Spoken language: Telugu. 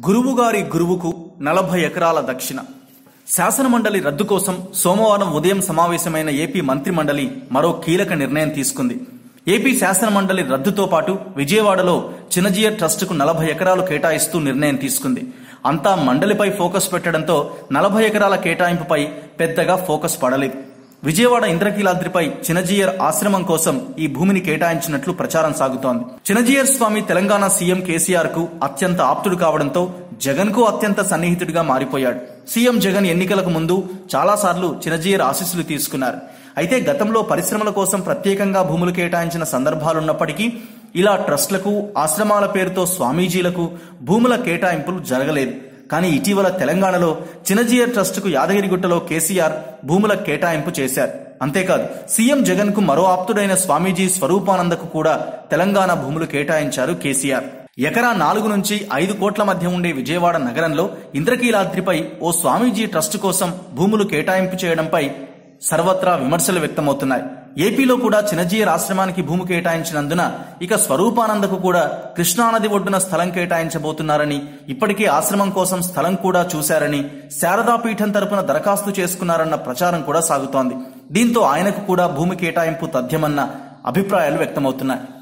గురువుగారి గురువుకు నలభై ఎకరాల దక్షిణ శాసనమండలి రద్దు కోసం సోమవారం ఉదయం సమావేశమైన ఏపీ మంత్రిమండలి మరో కీలక నిర్ణయం తీసుకుంది ఏపీ శాసనమండలి రద్దుతో పాటు విజయవాడలో చిన్నజీయర్ ట్రస్టుకు నలభై ఎకరాలు కేటాయిస్తూ నిర్ణయం తీసుకుంది అంతా మండలిపై ఫోకస్ పెట్టడంతో నలభై ఎకరాల కేటాయింపుపై పెద్దగా ఫోకస్ పడలేదు విజయవాడ ఇంద్రకీలాద్రిపై చినజీయర్ ఆశ్రమం కోసం ఈ భూమిని కేటాయించినట్లు ప్రచారం సాగుతోంది చినజీయర్ స్వామి తెలంగాణ సీఎం కేసీఆర్ కు అత్యంత ఆప్తుడు కావడంతో జగన్ కు అత్యంత సన్నిహితుడిగా మారిపోయాడు సీఎం జగన్ ఎన్నికలకు ముందు చాలాసార్లు చినజీయర్ ఆశీస్సులు తీసుకున్నారు అయితే గతంలో పరిశ్రమల కోసం ప్రత్యేకంగా భూములు కేటాయించిన సందర్భాలున్నప్పటికీ ఇలా ట్రస్ట్లకు ఆశ్రమాల పేరుతో స్వామీజీలకు భూముల కేటాయింపులు జరగలేదు కానీ ఇటీవల తెలంగాణలో చినజీయర్ ట్రస్టుకు యాదగిరిగుట్టలో కేసీఆర్ భూముల కేటాయింపు చేశారు అంతేకాదు సీఎం జగన్ కు మరో ఆప్తుడైన స్వామీజీ స్వరూపానందకు కూడా తెలంగాణ భూములు కేటాయించారు కేసీఆర్ ఎకరా నాలుగు నుంచి ఐదు కోట్ల మధ్య ఉండే విజయవాడ నగరంలో ఇంద్రకీలాద్రిపై ఓ స్వామీజీ ట్రస్ట్ కోసం భూములు కేటాయింపు చేయడంపై సర్వత్రా విమర్శలు వ్యక్తమవుతున్నాయి ఏపీలో కూడా చినజీయర్ ఆశ్రమానికి భూమి కేటాయించినందున ఇక స్వరూపానందకు కూడా కృష్ణానది ఒడ్డున స్థలం కేటాయించబోతున్నారని ఇప్పటికే ఆశ్రమం కోసం స్థలం కూడా చూశారని శారదాపీఠం తరపున దరఖాస్తు చేసుకున్నారన్న ప్రచారం కూడా సాగుతోంది దీంతో ఆయనకు కూడా భూమి కేటాయింపు తథ్యమన్న అభిప్రాయాలు వ్యక్తమవుతున్నాయి